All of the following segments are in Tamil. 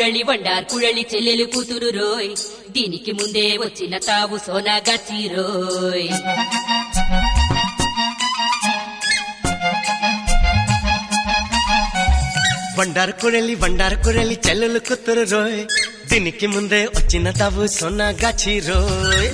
కురళి వండార్ కురళి చెల్లెలు కూతురు రోయ్ దీనికి ముందే వచ్చిన తావు సోనా గచ్చి రోయ్ బండారు కురెలి బండారు కురెలి చెల్లెలు కుతురు రోయ్ దీనికి ముందే వచ్చిన తావు సొన్న గాచి రోయ్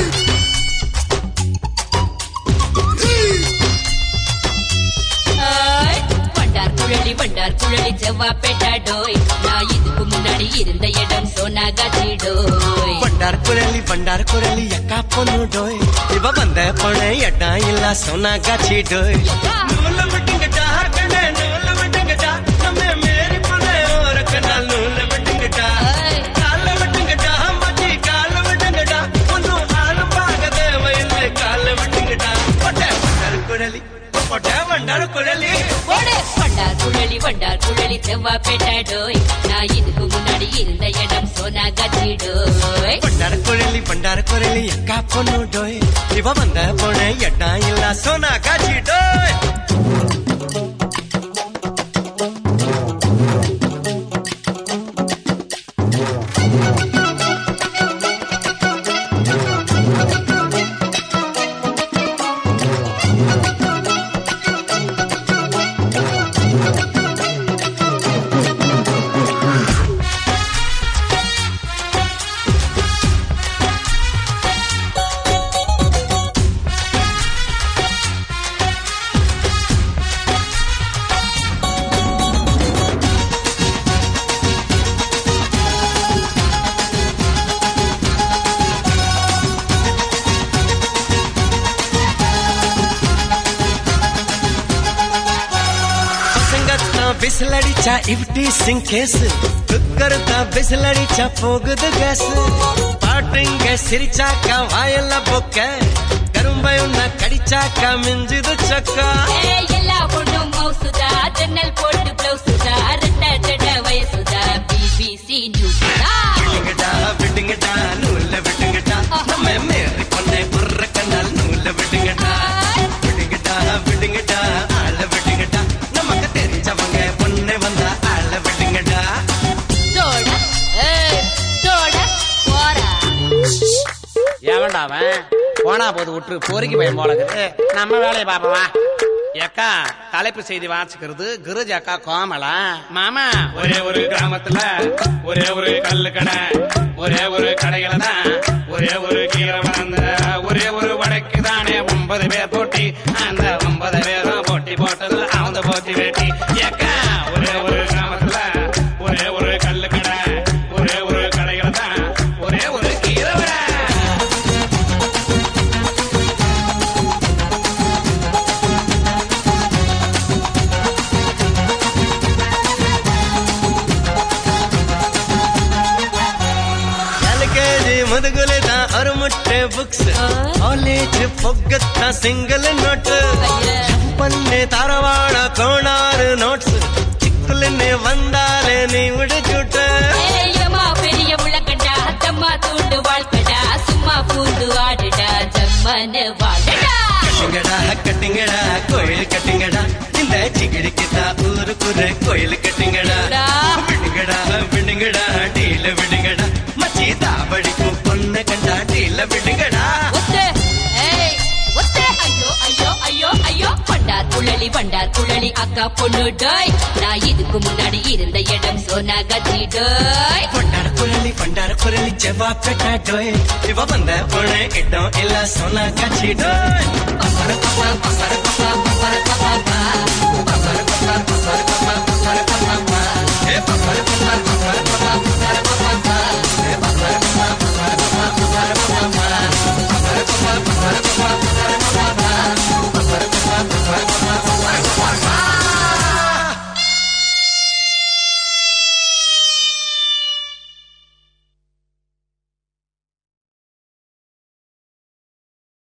ஆய், வண்டார் குழலி வண்டார் குழலி செவ்வா பெட்டாடோய் நான் இதுக்கு முன்னாடி இருந்த இடம் சோனா கச்சிடோய் బండారు కురెలి బండారు కురెలి ఎక్క పొన్ను డోయ్ ఇవ ಬಂದ ಪೊಣೆ ಎಡ್ಡ ಇಲ್ಲ ಸೊನ್ನ ಗಾಚಿ ಡೋಯ್ ನೂಲ ಬಿಟ್ಟಿಂಗಟ ಕಣೆ ನೂಲ ಬಿಟ್ಟಿಂಗಟ ನಮ್ಮೆ ಮೇರಿ ಪೊಣೆ ಓರ ಕನಾಲ್ ನೂಲ ಬಿಟ್ಟಿಂಗಟ ஆய், ಕಾಲ ಬಿಟ್ಟಿಂಗಟ ಮಜ್ಜಿ ಕಾಲ ಬಿಟ್ಟಿಂಗಟ ಒಂದು ಹಾಲು ಪಾಗದೆ ವೈಲ್ಲೆ ಕಾಲ ಬಿಟ್ಟಿಂಗಟ ಪೊಟ್ಟೆ ಬಂಡಾರು ಕುರೆಲಿ ಪೊಟ್ಟೆ ಬಂಡಾರು ಕುರೆಲಿ போடு. வண்டார் குழலி வண்டார் குழலி செவ்வா பெட்டாடோய் நான் இதுக்கு முன்னாடி இருந்த இடம் சோனா கச்சிடோய் ಬಂಡಾರ ಕೊರಲಿ ಬಂಡಾರ ಕೊರಲಿ ಅಕ್ಕ ಪೊನ್ನು ಡೋಯ್ ಇವ ಬಂದ ಪೊಣೆ ಎಡ್ಡ ಇಲ್ಲ ಸೋನಾ ಗಾಚಿ ಡೋಯ್ பசங்கத்த பிசிலடிச்சா இவ்டி சிங்கேஸ் குக்கருத்த பிசிலடிச்சா போகுது கேஸ் பாட்டுங்க சிரிச்சாக்கா வாயல்ல பொக்க கரும்பை உன்ன கடிச்சாக்கா மிஞ்சுது சக்கா ஏய், எல்லா பொண்ணும் மவுசுதா ஜன்னல் போட்டு பிளவுசுதா ரெட்ட ஜட வயசுதா பிபிசி நியூஸ்தா விடுங்கடா விடுங்கடா நூல்ல விடுங்கடா நம்ம மேரி பொண்ணை புர்ற கண்ணால் நூல்ல விடுங்கடா விடுங்கடா விடுங்கடா ஆள விடுங்கடா நமக்கு தெரிஞ்சவங்க பொண்ணு வந்தா ஆள விடுங்கடா தோட ஏய், தோட போறா எவன்டா அவன் போனா போது விட்டு பொறுக்கி பையன் போலக்குது நம்ம வேலையை பாப்பவா ஏக்கா தலைப்பு செய்தி வாசிக்கிறது கிருஜ் அக்கா கோமலா மாமா ஒரே ஒரு கிராமத்துல ஒரே ஒரு கல்லு கடை ஒரே ஒரு கடையில தான் ஒரே ஒரு கீரை வளர்ந்த ஒரே ஒரு வடைக்கு தானே ஒன்பது பேர் போட்டி அந்த ஒன்பது பேரும் போட்டி போட்டது அவங்க போட்டி வேட்டி ஏக்கா ஒரே ஒரு கிராமத்துல ஒரே ஒரு கல்லு கடை ஒரே ஒரு கடையில தான் ஒரே ஒரு கீரை வடை ಎಲ್ಕೆಜಿ ಮುದುಗುಲಿದ ಅರು ಮುಟ್ಟೆ ಬುಕ್ಸ್ ಕಾಲೇಜ್ ಪೊಗ್ಗತ್ತ ಸಿಂಗಲ್ ನೋಟ್ ಪನ್ನೆ ತಾರವಾಡ ಕೋಣಾರು ನೋಟ್ಸ್ ಚಿಕ್ಕಲಿನ್ನೆ ಬಂದಾಲೆ ನೀ ಉಡುಚುಟ ஏயம்மா பெரிய உலகண்டா அத்தம்மா தூண்டு வாழ்க்கடா சும்மா பூந்து ஆடுடா ஜம்மனு வாழடா கட்டிங்கடா கட்டிங்கடா கோயில் கட்டிங்கடா இந்த சிகிடிக்கிட்ட ஊருக்குற கோயில் கட்டிங்கடா டா. விடுங்கடா விடுங்கடா டீல விடுங்கடா மச்சி தாவடிக்கும் பொண்ணு கண்டா டீல விடுங்கடா ஒத்து ஏய் ஒத்து ஐயோ ஐயோ ஐயோ ஐயோ பண்டார் குழலி பண்டார் குழலி அக்கா பொண்ணு டோய் நான் இதுக்கு முன்னாடி இருந்த இடம் சோனா கச்சி டோய் பண்டார குரலி பண்டார குரலி ஜவா பெட்டா டோய் இவ வந்த பொண்ணு இடம் இல்ல சொன்ன காட்சி டோய் பப்பர பப்பா பப்பர பப்பா பப்பர பப்பா பா. பப்பர பப்பா பப்பர பப்பா